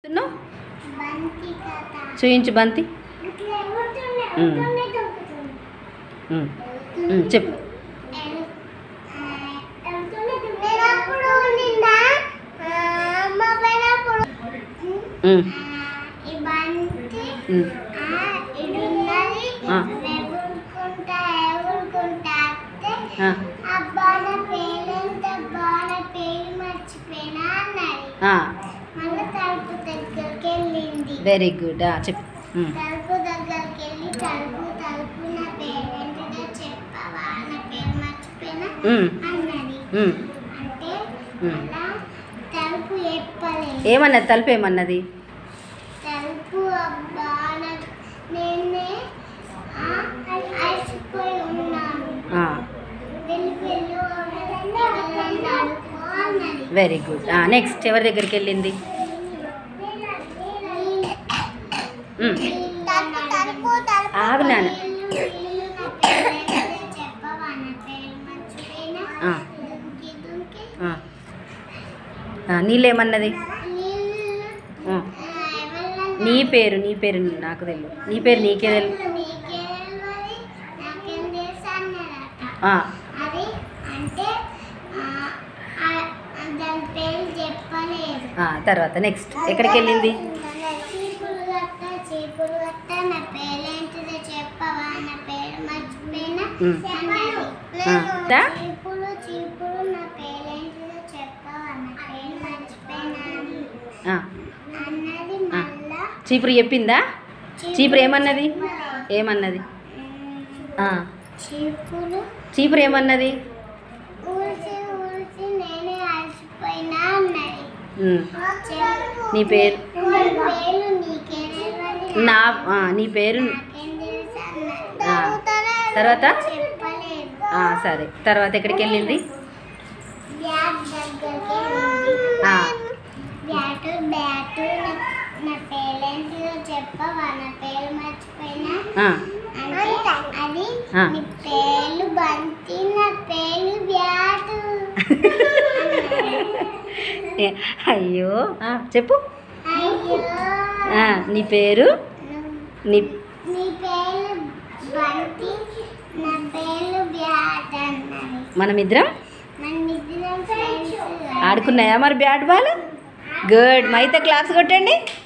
నువ్వు బంతి కథ చూయించు బంతి ఇట్లా ఎగురుతుంది, ఉమ్. ఎగురుతుంది, దొంకుతుంది. ఉమ్, ఉమ్, చెప్పు ఎగు- ఆ, ఎగురుతుంది, దొంకుతుంది. నేను అప్పుడు నిన్న ఆ, అమ్మ పోయినప్పుడు ఉమ్, ఆ, ఈ బంతి ఉమ్, ఆ, ఇది ఉన్నది ఆ. ఎగురుకుంటా ఎగురుకుంటా వస్తే ఆ, అబ్బా నా పేరెంత అబ్బా నా పేరు మర్చిపోయినా అన్నది ఆ, మళ్ళీ తలుపు దగ్గరికి వెళ్ళింది వెరీ గుడ్ ఆ, చెప్పు ఉమ్, తలుపు దగ్గరికి వెళ్ళి తలుపు తలుపు నా పేరేంటిదో చెప్పవా నా పేరు మర్చిపోయినా ఉమ్, అన్నది ఉమ్. అంటే ఉమ్. అలా తలుపు చెప్పలేదు ఏమన్నది తలుపు ఏమన్నది తలుపు అబ్బా నా- నేనే ఆ, అలసిపోయి ఉన్నాను ఆ, వెళ్ళి వెళ్ళు వెళ్ళండి అడుకో అన్నది వెరీ గుడ్ ఆ, నెక్స్ట్ ఎవరి దగ్గరికి వెళ్ళింది ఉమ్, తలుపు తలుపు తలుపు ఆగు నాన్న. ఇల్లు ఇల్లు నా పేరేంటిదో చెప్పవా నా పేరు మర్చిపోయినా ఆ, దుంకి దుంకి ఆ. ఆ, నీళ్ళేమన్నది నీళ్ళు ఆ, ఆ, ఎవరన్నా నీ పేరు నీ పేరు నాకు తెలియదు నీ పేరు నీకే తెలియదు నీకే తెలియదు, నాకేం తెలుసు అన్నారట ఆ, అది అంటే ఆ, ఆ, దాని పేరు చెప్పలేదు ఆ, తర్వాత నెక్స్ట్ ఎక్కడికి వెళ్ళింది చీపురు గట్ట చీపురు గట్ట నా పేరేంటిదో చెప్పవా నా పేరు మర్చిపోయినా ఉమ్. అన్నది ఆ, దా? చీపురు చీపురు నా పేరేంటిదో చెప్పవా నా పేరు మర్చిపోయినా అని ఆ, అన్నది ఆ. మళ్ళా చీపురు చెప్పిందా చీపురు ఏమన్నది ఏమన్నది ఆ, చీపురు చీపురు ఏమన్నది ఊసి ఊసి నేనే అలసిపోయినా అన్నది ఉమ్, చెప్పు. నీ పేరు నీ పేరు నీకే తెలియదు, నా ఆ, నీ పేరు నాకేం తెలుసు అన్నది. ఆ, తర్వాత చెప్పలేదు ఆ, సరే తర్వాత ఎక్కడికి వెళ్ళింది బ్యాట్ దగ్గరికి వెళ్ళింది. ఆ, బ్యాటు బ్యాటు నా- నా పేరేంటిదో చెప్పవా నా పేరు మర్చిపోయినా ఆ, అంటే అది ఆ. నీ పేరు బంతి నా పేరు బ్యాటు ఏ, అయ్యో ఆ, చెప్పు అయ్యో ఆ, నీ పేరు నీ నీ పేరు బంతి నా పేరు బ్యాట్ అన్నది మనమిద్దరం మన ఇద్దరం ఫ్రెండ్స్ ఆడుకున్నాయా మరి బ్యాట్ బాల్ గుడ్ మైతే క్లాప్స్ కొట్టండి